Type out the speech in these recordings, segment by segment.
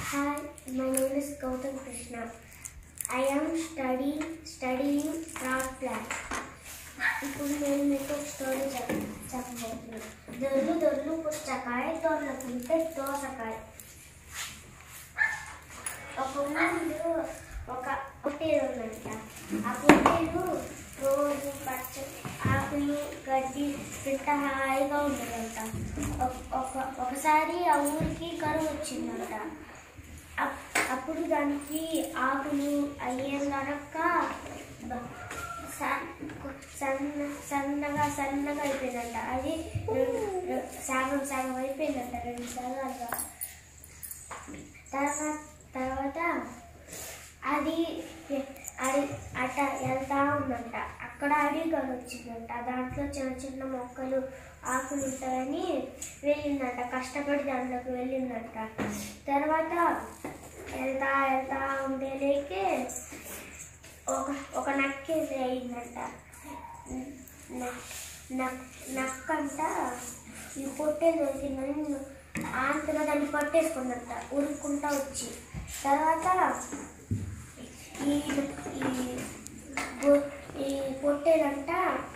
Hi, my name is Gautam Krishna. I am studying studying craft plant. ఇప్పుడు నేను మీకు ఒక స్టోరీ చెప్ చెప్పబోతున్నాను దొర్లు దొర్లు పుచ్చకాయ దొరలకుంటే దోసకాయ ఒక ఊరిలో ఒక పొట్టేలు ఉందంట ఆ పొట్టేలు రోజు పచ్చ ఆకులు గడ్డి తింట హాయిగా ఉండదంట ఒక- ఒక ఒకసారి ఆ ఊరికి కరువు వచ్చిందంట అప్- అప్పుడు దానికి ఆకులు అయ్యేం కనుక బ- స- సన్న సన్నగా సన్నగా అయిపోయిందంట అది రెండు- రె- సగం సగం అయిపోయిందంట రెండు సగాలుగా తర్వాత తర్వాత అది అది అట వెళ్తా ఉందంట అక్కడ అడిగాడు వచ్చిందంట దాంట్లో చిన్న చిన్న మొక్కలు ఆకులు ఉంటాయని వెళ్ళిందంట కష్టపడి దాంట్లోకి వెళ్ళిందంట తర్వాత వెళ్తా వెళ్తా ఉండేలేకే ఒక ఒక నక్కేది అయిందంట నక్- నక్- నక్కంట ఈ పొట్టే దొరికిందని ఆంతగా దాన్ని పట్టేసుకుందంట ఉరుక్కుంటా వచ్చి తర్వాత ఈ ఈ బొ- ఈ పొట్టేలంట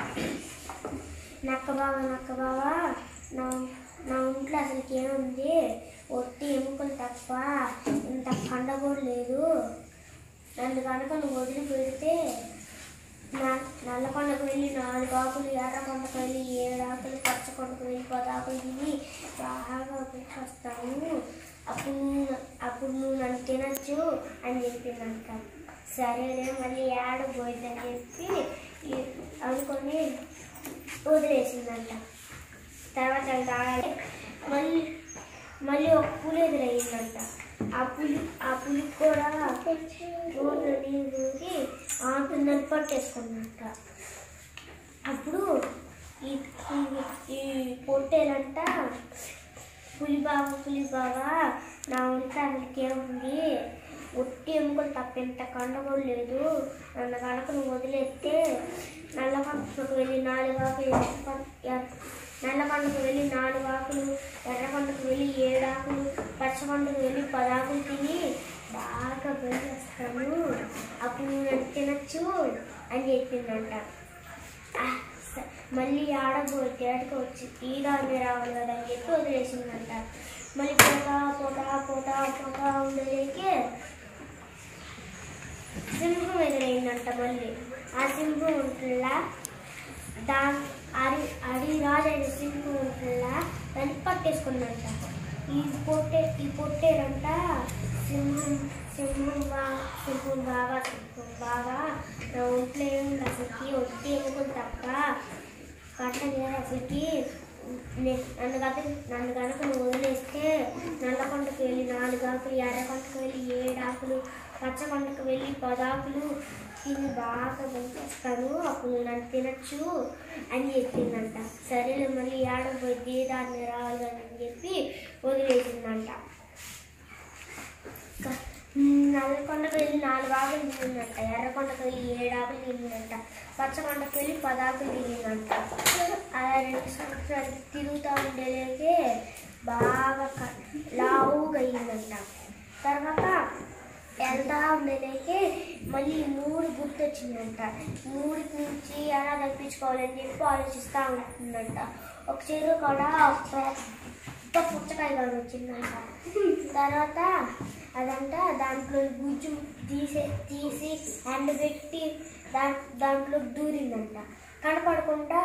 నక్క బావ నక్క బావ నా నా ఒంట్లో అసలుకి ఏముంది ఒట్టి ఎముకలు తప్ప ఇంత పండ కూడా లేదు నన్ను కనుక నువ్వు వదిలి పెడితే నా నల్లకొండకు వెళ్ళి నాలుగు ఆకులు ఎర్రకొండకు వెళ్ళి ఏడు ఆకులు పచ్చకొండకు వెళ్ళి పది ఆకులు తిని బాగా వస్తాను అప్పుడు నువ్వు అప్పుడు నువ్వు నన్ను తినచ్చు అని చెప్పిందంట సరేలే మళ్ళీ ఏడ పోయిందని చెప్పి ఈ- అనుకొని వదిలేసిందంట తర్వాత అది తాగాలి మళ్ళీ మళ్ళీ ఒక పులి ఎదురయ్యిందంట ఆ పులి ఆ పులి కూడా రోడ్లో నీళ్ళు దూకి ఆకుందని పట్టేసుకుందంట అప్పుడు ఈ ఈ- ఈ పొట్టేలంట పులి బాబు పులి బాబా నా ఒంటానికి ఏముంది ఒట్టి ఎముకలు తప్ప ఎంత కండ కూడా లేదు నన్ను కనుక నువ్వు వదిలేస్తే నల్లకొండకు వెళ్ళి నాలుగు ఆకులు నల్లకొండకు వెళ్ళి నాలుగు ఆకులు ఎర్రకొండకు వెళ్ళి ఏడు ఆకులు పచ్చకొండకు వెళ్ళి పదాకులు తిని బాగా బయలుస్తాను అప్పుడు నువ్వు నన్ను తినచ్చు అని చెప్పిందంట ఆ, స- మళ్ళీ ఆడబోయి తేటకు వచ్చి ఈ దాన్ని రావాలి కదా అని చెప్పి వదిలేసిందంట మళ్ళీ పోతా పోతా పోతా పోతా ఉండలేకే సింహం ఎదురైందంట మళ్ళీ ఆ సింహం ఉంటుందా దా అడి అడి రాజైన సింహం ఉంటుందా దాన్ని పట్టేసుకుందంట ఈ పొట్టే ఈ పొట్టేరంట సింహం సింహం బా సింహం బాగా సింహం బాగా నా ఒంట్లో ఏముంది అసలుకి ఒట్టి ఎముకలు తప్ప కట్ట లేదు అసలుకి నే- నన్ను కనుక నన్ను కనుక నువ్వు వదిలేస్తే నల్లకొండకు వెళ్ళి నాలుగు ఆకులు ఎర్రకొండకు వెళ్ళి ఏడు ఆకులు పచ్చకొండకు వెళ్ళి పదాకులు తిని బాగా పంపిస్తాను అప్పుడు నువ్వు నన్ను తినచ్చు అని చెప్పిందంట సరేలే మళ్ళీ ఏడపోయి దాన్ని రావాలి కదా అని చెప్పి వదిలేసిందంట క- నల్లకొండకు వెళ్ళి నాలుగు ఆకులు తిరిగిందంట ఎర్రకొండకు వెళ్ళి ఏడు ఆకులు తిరిగిందంట పచ్చకొండకు వెళ్ళి పదాకులు తిరిగిందంట అలా రెండు సంవత్సరాలు తిరుగుతూ ఉండేలేకే బాగా క- లావుగా అయ్యిందంట తర్వాత వెళ్తా ఉండేలేకే మళ్ళీ ఈ మూడు గుర్తొచ్చిందంట మూడు నుంచి ఎలా తప్పించుకోవాలని చెప్పి ఆలోచిస్తూ ఉంటుందంట ఒక చెరువు కూడా పెద్ద పుచ్చకాయ కూడా వచ్చిందంట తర్వాత అదంట దాంట్లో గుజ్జు తీసే తీసి ఎండబెట్టి దా దాంట్లో దూరిందంట కనపడకుండా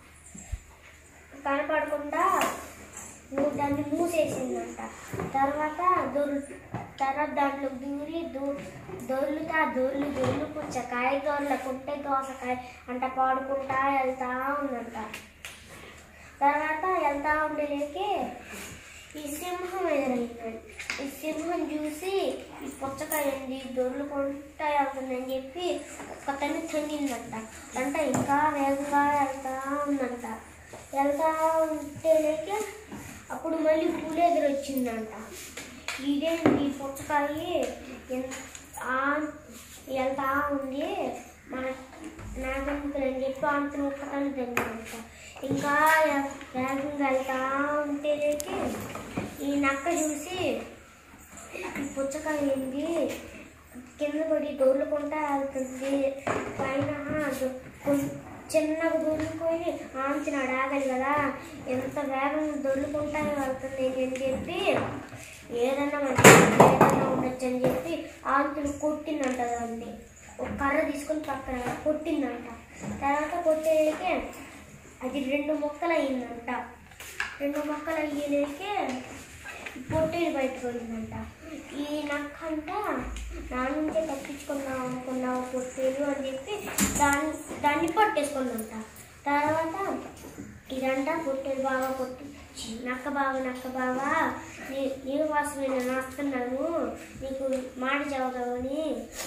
కనపడకుండా మూ- దాన్ని మూసేసిందంట తర్వాత దొర్లు తర్వాత దాంట్లో దూరి దూ దొర్లుతా దొర్లు దొర్లు పుచ్చకాయ దొర్లకుంటే దోసకాయ అంట పాడుకుంటా వెళ్తా ఉందంట తర్వాత వెళ్తా ఉండేలేకే ఈ సింహం ఎదురైందండి ఈ సింహం చూసి ఈ పుచ్చకాయ ఉంది దొర్లుకుంటా వెళ్తుందని చెప్పి ఒక్కతని తన్నిందంట అంటే ఇంకా వేగంగా వెళ్తా ఉందంట వెళ్తా ఉంటేలేకే అప్పుడు మళ్ళీ పూలు ఎదురొచ్చిందంట ఇదేంటి ఈ పుచ్చకాయ ఎన్- ఆ- వెళ్తా ఉంది మన నాగంకులు అని చెప్పి అంత ఒక్కతను తిందంట ఇంకా వేగంగా వెళ్తా ఉంటేలేకే ఈ నక్క చూసి ఈ పుచ్చకాయ ఏంది కింద పడి దొర్లుకుంటా వెళ్తుంది పైన దొ- కొం- చిన్నగా దొర్లుకొని ఆంచినాడు ఆగలి కదా ఎంత వేగం దొర్లుకుంటా వెళ్తుంది అని చెప్పి ఏదన్నా మంచి ఏదన్నా ఉండొచ్చు అని చెప్పి ఆంతులు కొట్టిందంట దాన్ని ఒక కర్ర తీసుకొని పక్కన కొట్టిందంట తర్వాత కొట్టేకే అది రెండు మొక్కలు అయ్యిందంట రెండు మొక్కలు అయ్యేలేకే పొట్టేలు బయటకు పోయిందంట ఈ నక్క అంట నా నుంచే తప్పించుకుందాం అనుకున్నావు పొట్టేలు అని చెప్పి దాన్ని దాన్ని పట్టేసుకుందంట తర్వాత ఇదంతా పొట్టేలు బాగా కొట్టి "ఛీ, నక్క బాగా నక్క బాగా నీ నీ కోసమే నేను వస్తున్నాను నీకు మాట చదవని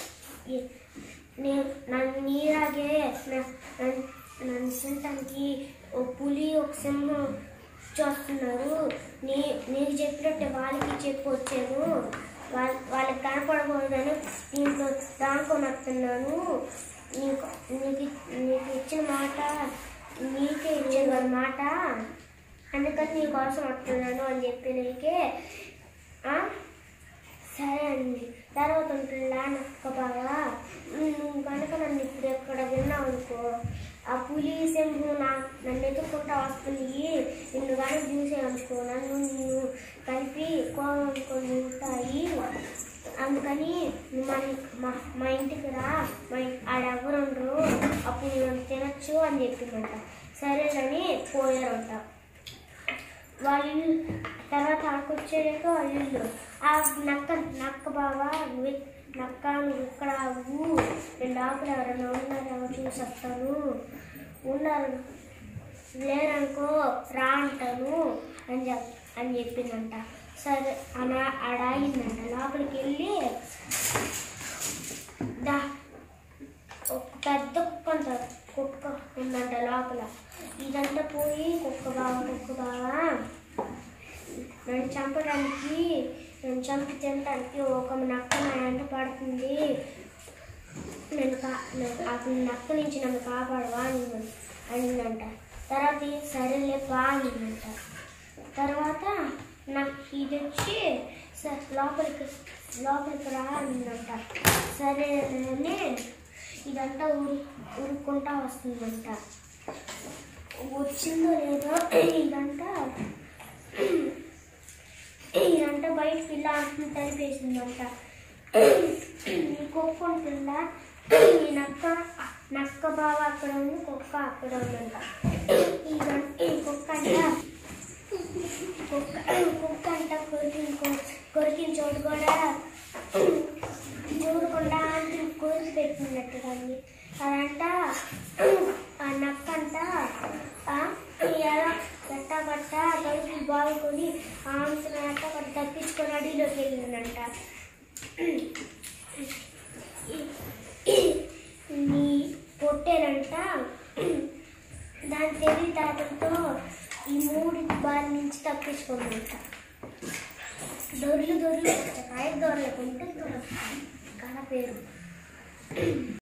నేను నన్ను నీలాగే న- నన్ను నన్ను తినటానికి ఒక పులి ఒక సింహం చూస్తున్నారు నీ నీకు చెప్పినట్టే వాళ్ళకి చెప్పి వచ్చాను వాళ్ళ వాళ్ళకి కనపడకూడదని దీంట్లో దానుకొని వస్తున్నాను నీకు నీకు నీకు ఇచ్చిన మాట నీకే ఇచ్చాను కదా మాట అందుకని నీ కోసం వస్తున్నాను అని చెప్పి నీకే ఆ? సరే అండి తర్వాత ఉంటుందా నక్క బాగా నువ్వు కనుక నన్ను ఇప్పుడు ఎక్కడ విన్నావు అనుకో ఆ పులి సింహం నా నన్ను ఎత్తుకుంటా వస్తుంది నిన్ను కానీ చూసానుకో నన్ను నిన్ను కలిపి కోనుకొని ఉంటాయి అందుకని నువ్వు మన మా మా ఇంటికి రా మా ఇం- ఆడెవరు ఉండరు అప్పుడు నేను తినచ్చు అని చెప్పిందంట సరేనని పోయారంట వాళ్ళ ఇల్లు తర్వాత ఆకొచ్చాక వాళ్ళ ఇల్లు ఆ నక్క నక్క బావా నువ్వు ఇక్- నక్క నువ్వు ఇక్కడ అవ్వు రెండు ఆకులు ఎవరైనా ఉన్నారేమో చూసి వస్తాను ఉన్నారు లేరనుకో రా అంటాను అని చెప్ అని చెప్పిందంట సరే అలా ఆడాయిందంట లోపలికి వెళ్ళి దా ఒక పెద్ద కుక్క ఉంటుంది కుక్క ఉందంట లోపల ఇదంతా పోయి కుక్క బాగా కుక్క బాగా నన్ను చంపడానికి నన్ను చంపి తినడానికి ఒక నక్క నా వెంట పడుతుంది నన్ను కా నన్ను- ఆ నక్క నుంచి నన్ను కాపాడవా అని అనిందంట తర్వాత ఈ సరేలే బా అనిందంట తర్వాత నాకు ఇది వచ్చి స- లోపలికి లోపలికి రా అనిందంట సరే అని ఇదంతా ఊరు ఊరుకుంటా వస్తుందంట వచ్చిందో లేదో ఇదంతా ఇదంతా బయటకు ఇలా అంటున్న తలిపేసిందంట ఈ కుక్క ఉంటుందా ఈ నక్క నక్క బావ అక్కడ ఉంది కుక్క అక్కడ ఉందంట ఈ గం- ఈ కుక్క అంట కుక్క కుక్క అంట కొరికిన కొ- కొరికిన చోటు కూడా చూడకుండా కొరికి పెట్టినట్టు దాన్ని అదంట ఆ నక్క అంట ఆ, ఎలా గట్ట గట్ట తలుపులు బాగుకొని ఆమె గట్ట గట్ట తప్పించుకొని అడవిలోకి వెళ్ళిందంట నీ పొట్టేనంట దాని తెలివితేటలతో ఈ మూడు బారి నుంచి తప్పించుకుందంట దొర్లు దొర్లు కాయ దొరలకు ఉంటుంది కళ పేరు